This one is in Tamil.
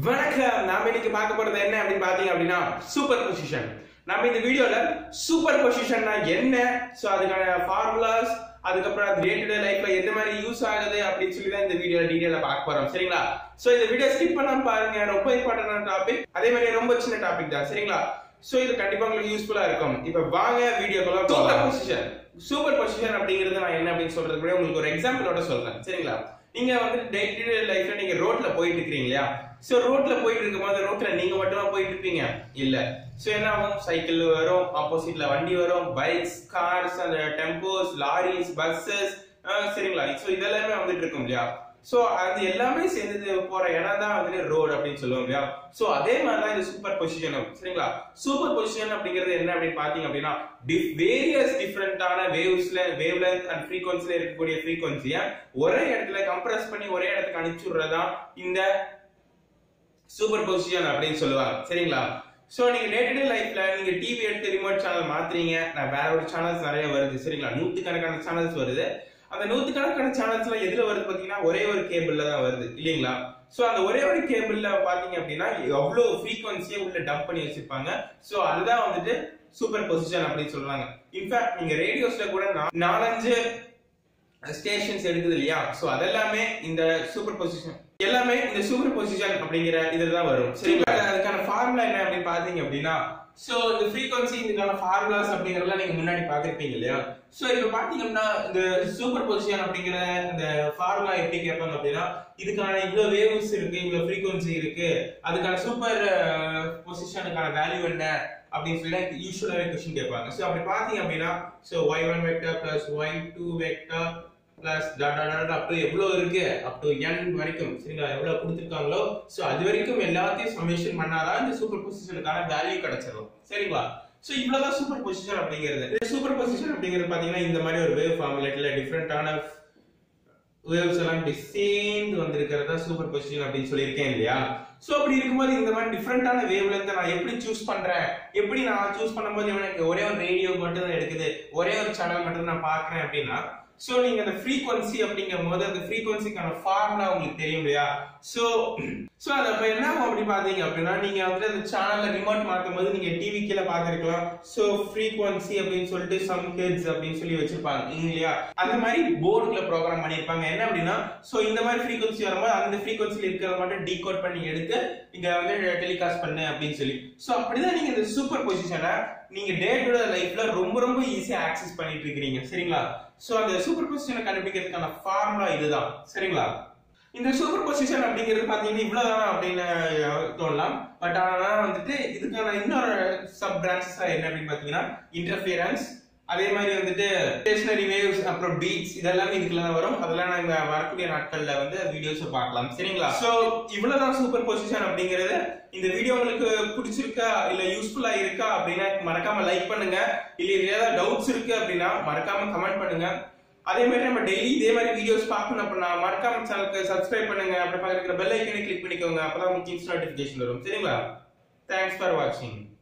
வணக்கம் நாம இன்னைக்கு பார்க்க போறது என்ன அப்படின்னு பாத்தீங்க அப்படின்னா சூப்பர் பொசிஷன் நம்ம இந்த வீடியோல சூப்பர் பொசிஷன்னா என்ன சோ அதுக்கான ஃபார்முலாஸ் அதுக்கப்புறம் அது டே டு டே லைஃப்ல எந்த மாதிரி யூஸ் ஆகுது அப்படின்னு சொல்லி தான் இந்த வீடியோ டீடைலா பார்க்க போறோம் சரிங்களா சோ இந்த வீடியோ ஸ்கிப் பண்ணாம பாருங்க ரொம்ப இம்பார்ட்டன்டான டாபிக் அதே மாதிரி ரொம்ப சின்ன டாபிக் தான் சரிங்களா சோ இது கண்டிப்பா உங்களுக்கு யூஸ்ஃபுல்லா இருக்கும் இப்ப வாங்க வீடியோக்குள்ள சூப்பர் பொசிஷன் சூப்பர் பொசிஷன் அப்படிங்கிறது நான் என்ன அப்படின்னு சொல்றதுக்கு முன்னாடி உங்களுக்கு ஒரு எக்ஸாம்பிளோட சொல்றேன் சரிங்களா நீங்க வந்து டே டு டே லைஃப்ல நீங்க ரோட்ல போயிட்டு இருக்கீங்க இல்லையா சோ ரோட்ல போயிட்டு இருக்கும்போது ரோட்ல நீங்க மட்டுமா போயிட்டு இருப்பீங்க இல்ல சோ என்ன ஆகும் சைக்கிள் வரும் ஆப்போசிட்ல வண்டி வரும் பைக்ஸ் கார்ஸ் அந்த டெம்போஸ் லாரிஸ் பஸ்ஸஸ் சரிங்களா சோ இதெல்லாமே வந்துட்டு இருக்கும் இல்லையா சோ அது எல்லாமே சேர்ந்து போற இடம் தான் வந்துட்டு ரோடு அப்படின்னு சொல்லுவோம் இல்லையா சோ அதே மாதிரி தான் இந்த சூப்பர் பொசிஷன் சரிங்களா சூப்பர் பொசிஷன் அப்படிங்கிறது என்ன அப்படின்னு பாத்தீங்க அப்படின்னா வேரியஸ் டிஃப்ரெண்டான வேவ்ஸ்ல வேவ் லென்த் அண்ட் ஃப்ரீக்வன்சில இருக்கக்கூடிய ஃப்ரீக்வன்சிய ஒரே இடத்துல கம்ப்ரஸ் பண்ணி ஒரே இடத்துக்கு அனுப்பிச்சு விடுறதுதான் இந்த சூப்பர் பொசிஷன் அப்படின்னு சொல்லுவாங்க சரிங்களா சோ நீங்க டே டு டே லைஃப்ல நீங்க டிவி எடுத்து ரிமோட் சேனல் மாத்துறீங்க நான் வேற ஒரு சேனல்ஸ் நிறைய வருது சரிங்களா நூத்துக்கணக்கான சேனல்ஸ் வருது அந்த நூத்துக்கணக்கான சேனல்ஸ்லாம் எதுல வருது பாத்தீங்கன்னா ஒரே ஒரு கேபிள்ல தான் வருது இல்லைங்களா சோ அந்த ஒரே ஒரு கேபிள்ல பாத்தீங்க அப்படின்னா எவ்வளவு ஃப்ரீக்வன்சியை உள்ள டம்ப் பண்ணி வச்சிருப்பாங்க சோ அதுதான் வந்துட்டு சூப்பர் பொசிஷன் அப்படின்னு சொல்றாங்க இன்ஃபேக்ட் நீங்க ரேடியோஸ்ல கூட நா- நாலஞ்சு ஸ்டேஷன்ஸ் எடுக்குது இல்லையா சோ அதெல்லாமே இந்த சூப்பர் பொசிஷன் எல்லாமே இந்த சூப்பர் பொசிஷன் அப்படிங்கிற இதுல தான் வரும் சரிங்களா அதுக்கான ஃபார்முலா என்ன அப்படின்னு பாத்தீங்க அப்படின்னா சோ இந்த ஃப்ரீக்வன்சி இதுக்கான ஃபார்முலாஸ் அப்படிங்கறதெல்லாம் நீங்க முன்னாடி பாத்திருப்பீங்க இல்லையா சோ இப்ப பாத்தீங்கன்னா இந்த சூப்பர் பொசிஷன் அப்படிங்கிற இந்த ஃபார்முலா எப்படி கேட்பாங்க அப்படின்னா இதுக்கான இவ்வளவு வேவ்ஸ் இருக்கு இவ்வளவு ஃப்ரீக்வன்சி இருக்கு அதுக்கான சூப்பர் பொசிஷனுக்கான வேல்யூ என்ன அப்படின்னு சொல்லி யூஸ்வலாவே கொஸ்டின் கேட்பாங்க சோ அப்படி பாத்தீங்க அப்படின்னா so y one vector plus y two vector plus up to எவ்வளவு இருக்கு அப் டு n வரைக்கும் சரிங்களா எவ்வளவு கொடுத்துருக்காங்களோ சோ அது வரைக்கும் எல்லாத்தையும் சமேஷன் பண்ணாதான் இந்த சூப்பர் பொசிஷனுக்கான வேல்யூ கிடைச்சிடும் சரிங்களா சோ இவ்வளவுதான் சூப்பர் பொசிஷன் அப்படிங்கிறது இந்த சூப்பர் பொசிஷன் அப்படிங்கிறது பாத்தீங்கன்னா இந்த மாதிரி ஒரு வேவ் ஃபார்முலேட்ல டிஃப்ரெண்டான வேவ்ஸ் எல்லாம் இப்படி சேர்ந்து வந்திருக்கிறதா சூப்பர் பொசிஷன் அப்படின்னு சொல்லியிருக்கேன் இல்லையா சோ அப்படி இருக்கும்போது இந்த மாதிரி டிஃப்ரெண்டான வேவ் லென்த் நான் எப்படி சூஸ் பண்றேன் எப்படி நான் சூஸ் பண்ணும்போது எனக்கு ஒரே ஒரு ரேடியோ மட்டும் தான் எடுக்குது ஒரே ஒரு சேனல் மட்டும் தான் நான் பாக்குறேன் அப்படின்னா சோ நீங்க அந்த ஃப்ரீக்வன்சி அப்படிங்கும் போது அந்த ஃப்ரீக்வன்சிக்கான ஃபார்முலா உங்களுக்கு தெரியும் இல்லையா சோ சோ அது அப்ப என்ன ஆகும் அப்படி பாத்தீங்க அப்படின்னா நீங்க வந்து அந்த சேனல்ல ரிமோட் மாத்தும் போது நீங்க டிவி கீழ பாத்துருக்கலாம் சோ ஃப்ரீக்வன்சி அப்படின்னு சொல்லிட்டு சம் ஹெட்ஸ் அப்படின்னு சொல்லி வச்சிருப்பாங்க இல்லையா அந்த மாதிரி போர்டுக்குள்ள ப்ரோக்ராம் பண்ணிருப்பாங்க என்ன அப்படின்னா சோ இந்த மாதிரி ஃப்ரீக்வன்சி வரும்போது அந்த ஃப்ரீக்வன்சில இருக்கிறத மட்டும் டீகோட் பண்ணி எடுத்து இங்க வந்து டெலிகாஸ்ட் பண்ணு அப்படின்னு சொல்லி சோ அப்படிதான் நீங்க இந்த சூப்பர் பொசிஷனை நீங்க டே டு டே லைஃப்ல ரொம்ப ரொம்ப ஈஸியா ஆக்சஸ் பண்ணிட்டு இருக்கீங்க சரிங்களா சோ அந்த சூப்பர் பொசிஷனை கண்டுபிடிக்கிறதுக்கான ஃபார்முலா இதுதான் சரிங்களா இந்த சூப்பர் பொசிஷன் அப்படிங்கிறது பாத்தீங்கன்னா இவ்வளவுதான் அப்படின்னு தோணலாம் பட் ஆனா வந்துட்டு இதுக்கான இன்னொரு சப் பிரான்ச்சஸ் என்ன அப்படின்னு பாத்தீங்கன்னா இன்டர்ஃபியரன்ஸ் அதே மாதிரி வந்துட்டு ஸ்டேஷனரி வேவ்ஸ் அப்புறம் பீட்ஸ் இதெல்லாம் இதுக்குள்ள தான் வரும் அதெல்லாம் நாங்க வரக்கூடிய நாட்கள்ல வந்து வீடியோஸ் பார்க்கலாம் சரிங்களா சோ இவ்வளவுதான் சூப்பர் பொசிஷன் அப்படிங்கிறது இந்த வீடியோ உங்களுக்கு பிடிச்சிருக்கா இல்ல யூஸ்ஃபுல்லா இருக்கா அப்படின்னா மறக்காம லைக் பண்ணுங்க இல்ல இதுல ஏதாவது டவுட்ஸ் இருக்கு அப்படின்னா மறக்காம கமெண்ட் பண்ணுங்க அதே மாதிரி நம்ம டெய்லி இதே மாதிரி வீடியோஸ் பார்க்கணும் அப்படின்னா மறக்காம சேனலுக்கு சப்ஸ்கிரைப் பண்ணுங்க அப்படி பக்கத்துல பெல் ஐக்கனை கிளிக் பண்ணிக்கோங்க அப்பதான் உங்களுக்கு இன்ஸ்ட் நோட்டிபிகேஷன் வரும் சரிங்களா தேங்க்ஸ் ஃபார் வாட்சிங்